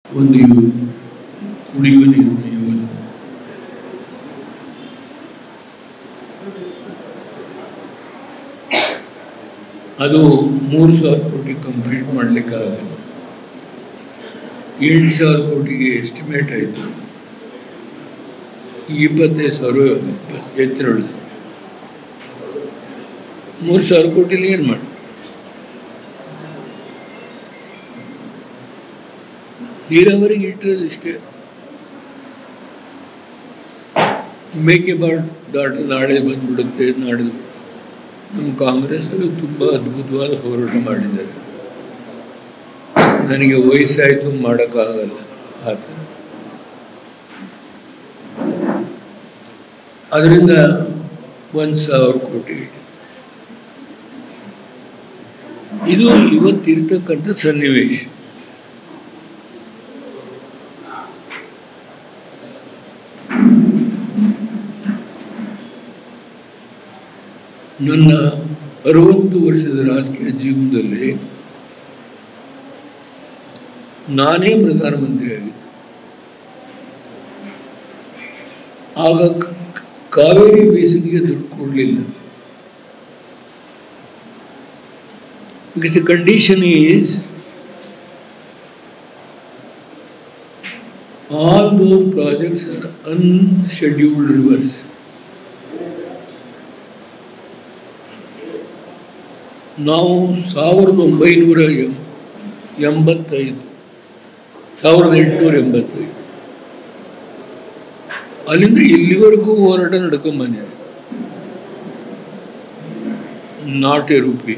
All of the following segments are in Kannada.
ಒಂದು ಯೋ- ಕುಡಿಯುವ ನೀರಿನ ಯೋಜನೆ ಅದು ಮೂರು ಸಾವಿರ ಕೋಟಿ ಕಂಪ್ಲೀಟ್ ಮಾಡಲಿಕ್ಕೆ ಆಗಲ್ಲ ಎಂಟು ಸಾವಿರ ಕೋಟಿಗೆ ಎಸ್ಟಿಮೇಟ್ ಆಯಿತು ಇಪ್ಪತ್ತೈದು ಸಾವಿರ ಎತ್ತರ ಉಳಿದು ಮೂರು ಸಾವಿರ ಕೋಟಿಲಿ ಏನು ಮಾಡಿ ನೀರಾವರಿಗೆ ಇಟ್ಟಿರೋದು ಇಷ್ಟೇ ಮೇಕೆಬಾರ್ಡ್ ದಾಟ ನಾಳೆ ಬಂದ್ಬಿಡುತ್ತೆ ನಾಡಿದ್ದು ನಮ್ಮ ಕಾಂಗ್ರೆಸ್ಸಲ್ಲಿ ತುಂಬ ಅದ್ಭುತವಾದ ಹೋರಾಟ ಮಾಡಿದ್ದಾರೆ ನನಗೆ ವಯಸ್ಸಾಯಿತು ಮಾಡೋಕ್ಕಾಗಲ್ಲ ಆ ಥರ ಅದರಿಂದ ಒಂದು ಸಾವಿರ ಕೋಟಿ ಇದು ಇವತ್ತಿರ್ತಕ್ಕಂಥ ಸನ್ನಿವೇಶ ನನ್ನ ಅರವತ್ತು ವರ್ಷದ ರಾಜಕೀಯ ಜೀವನದಲ್ಲಿ ನಾನೇ ಪ್ರಧಾನಮಂತ್ರಿ ಆಗಿದ್ದೆ ಆಗ ಕ- ಕಾವೇರಿ ಬೇಸಿಗೆಗೆ ದುಡ್ಡು ಕೊಡಲಿಲ್ಲ because the condition is all those projects are unscheduled rivers ನಾವು ಸಾವಿರದ ಒಂಬೈನೂರ ಎಂ ಎಂಬತ್ತೈದು ಸಾವಿರದ ಎಂಟುನೂರ ಎಂಬತ್ತೈದು ಅಲ್ಲಿಂದ ಇಲ್ಲಿವರೆಗೂ ಹೋರಾಟ ನಡ್ಕೊಂಬಂದಿದೆ ನಾಟ್ ಎ ರೂಪಿ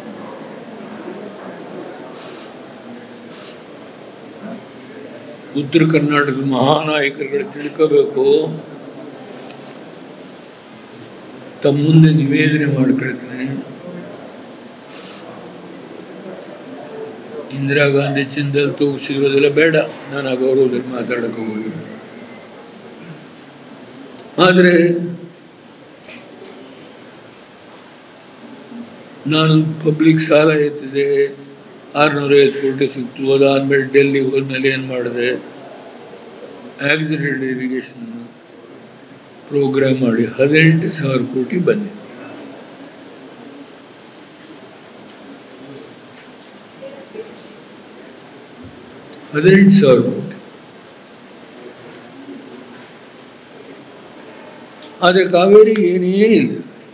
ಉತ್ತರ ಕರ್ನಾಟಕದ ಮಹಾನಾಯಕರುಗಳು ತಿಳ್ಕೋಬೇಕು ತಮ್ಮ ಮುಂದೆ ನಿವೇದನೆ ಮಾಡ್ಕೊಳ್ತೇನೆ ಇಂದಿರಾ ಗಾಂಧಿ ಚಿಂದಲ್ಲಿ ತೂಗಿಸಿರೋದೆಲ್ಲ ಬೇಡ ನಾನು ಆ ಗೌರವದಲ್ಲಿ ಮಾತಾಡಕ್ಕೆ ಹೋಗಿಲ್ಲ ಆದರೆ ನಾನು ಪಬ್ಲಿಕ್ ಸಾಲ ಎತ್ತಿದೆ ಆರುನೂರೈವತ್ತು ಕೋಟಿ ಸಿಕ್ತು ಅದಾದ್ಮೇಲೆ ಡೆಲ್ಲಿ ಹೋದ್ಮೇಲೆ ಏನು ಮಾಡಿದೆ ಆಕ್ಸಿಡೆಂಟ್ ಇರಿಗೇಷನ್ ಪ್ರೋಗ್ರಾಮ್ ಮಾಡಿ ಹದಿನೆಂಟು ಸಾವಿರ ಕೋಟಿ ಬಂದಿದೆ ಹದಿನೆಂಟು ಸಾವಿರ ಕೋಟಿ ಆದರೆ ಕಾವೇರಿ ಏನೇನಿಲ್ಲ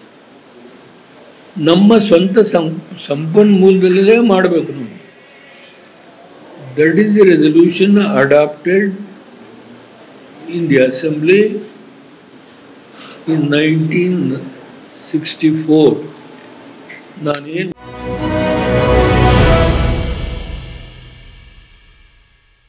ನಮ್ಮ ಸ್ವಂತ ಸಂ ಸಂಪನ್ಮೂಲದಲ್ಲೇ ಮಾಡಬೇಕು ನಾವು that is the resolution adopted in the assembly in nineteen sixty four ನಾನೇನು